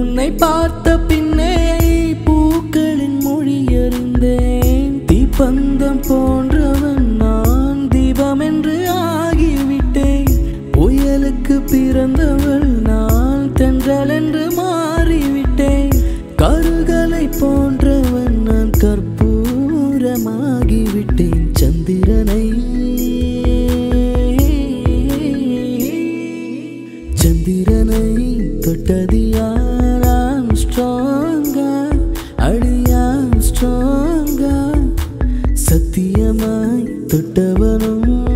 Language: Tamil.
உன்னை பார்த்த பின்னே பூக்களின் மொழி அறிந்தேன் தீப்பந்தம் போன்றவன் நான் தீபம் என்று ஆகிவிட்டேன் புயலுக்கு பிறந்தவள் நான் தென்றல் என்று மாறிவிட்டேன் கருகலை போன்றவன் நான் கற்பூரமாகிவிட்டேன் சந்திரனை சந்திரனை தொட்டது யாராம் ஸ்ட்ராங்கா அடியாம் ஸ்ட்ராங்கா சத்தியமாய் தொட்டவனும்